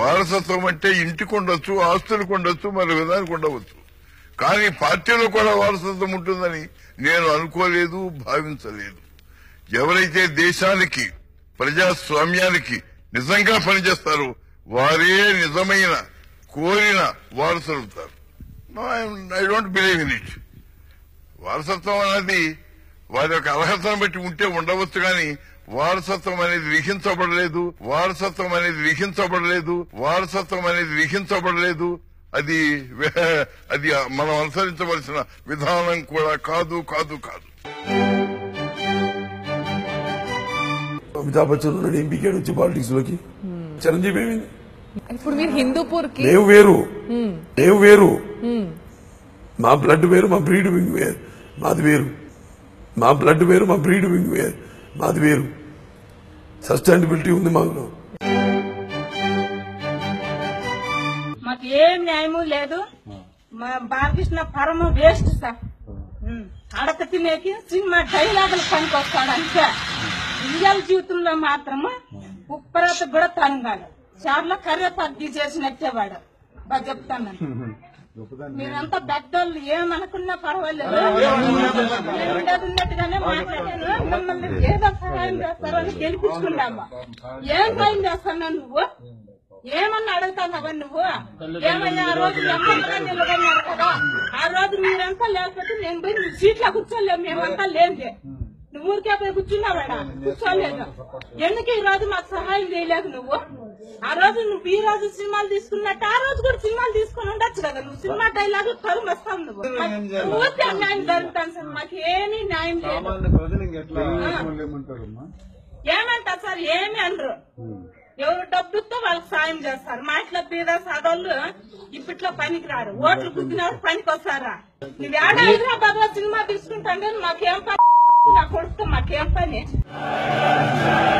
వారసత్వం అంటే ఇంటికి ఉండొచ్చు ఆస్తులకు ఉండొచ్చు మరి విధానికి ఉండవచ్చు కానీ పార్టీలో కూడా వారసత్వం ఉంటుందని నేను అనుకోలేదు భావించలేదు ఎవరైతే దేశానికి ప్రజాస్వామ్యానికి నిజంగా పనిచేస్తారో వారే నిజమైన కోరిన వారసులుతారు I don't believe in it వారసత్వం అనేది వారి యొక్క అర్హతను బట్టి ఉంటే ఉండవచ్చు కానీ వారసత్వం అనేది లిఖించబడలేదు వారసత్వం అనేది లిఖించబడలేదు వారసత్వం అనేది లిఖించబడలేదు అది వే- అది మనం అనుసరించవలసిన విధానం కూడా కాదు కాదు కాదు అమితాబ్ బచ్చన్ ఉన్నాడు ఏం పీకాడు వచ్చి పాలిటిక్స్ లోకి చిరంజీవి ఏమైంది ఇప్పుడు మీరు హిందూపూర్ కి మేము వేరు మేము వేరు మా బ్లడ్ వేరు మా బ్రీడ్ వింగ్ వేరు మాది వేరు మా బ్లడ్ వేరు మా బ్రీడ్ వింగ్ వేరు మాది వేరు సస్టైనబిలిటీ ఉంది మాకు మాకు ఏం న్యాయము లేదు మా బాలకృష్ణ పరమ వేస్ట్ సార్ ఉమ్. అడక తినేకి సినిమా డైలాగులు పనికి వస్తాడు అంతే రియల్ జీవితంలో మాత్రము ఉప్పరత కూడా తనగాడు చార్లో కర్రేపాకు తీసేసినట్టే వాడు బాగా చెప్తాను మీరంతా పెద్దోళ్ళు ఏమనుకున్నా పర్వాలేదు నేను ఉండేది ఉన్నట్టుగానే మాట్లాడాను మిమ్మల్ని ఏదో సహాయం చేస్తారని గెలిపించుకున్నామా ఏం సాయం చేస్తాను నువ్వు ఏమన్నా అడుగుతానవా నువ్వు ఏమయ్యా ఆ రోజు ఎమ్మెల్యేగా నిలబడినారు కదా ఆ రోజు మీరంతా లేకపోతే నేను పోయి నీ సీట్లో కూర్చోలేము మేమంతా లేదే నువ్వు ఊరికే పోయి కూర్చున్నావాడా కూర్చోలేదు ఎందుకు ఈ రోజు మాకు సహాయం చేయలేదు నువ్వు ఆ రోజు నువ్వు ఈ రోజు సినిమాలు తీసుకున్నట్టు ఆ రోజు కూడా సినిమాలు తీసుకుని ఉండొచ్చు కదా నువ్వు సినిమా డైలాగ్ తరుము వస్తావు నువ్వు మాకు ఊరికే న్యాయం జరుగుతాను సార్ మాకు ఏమీ న్యాయం లేదు సామాన్య ప్రజలు ఇంకెట్లా వాళ్ళు ఏమంటారమ్మా ఏమంటారు సార్ ఏమి అనరు ఎవరు డబ్బుతో వాళ్ళకి సాయం చేస్తారు మా ఇంట్లో పేద సాదోళ్ళు ఇప్పట్లో పనికి రారు ఓట్లు గుద్దినారు పనికి వస్తారా నువ్వు ఏడ హైదరాబాద్ లో సినిమా తీసుకుంటాంటే మాకేం పని నా కొడుకు మాకేం పని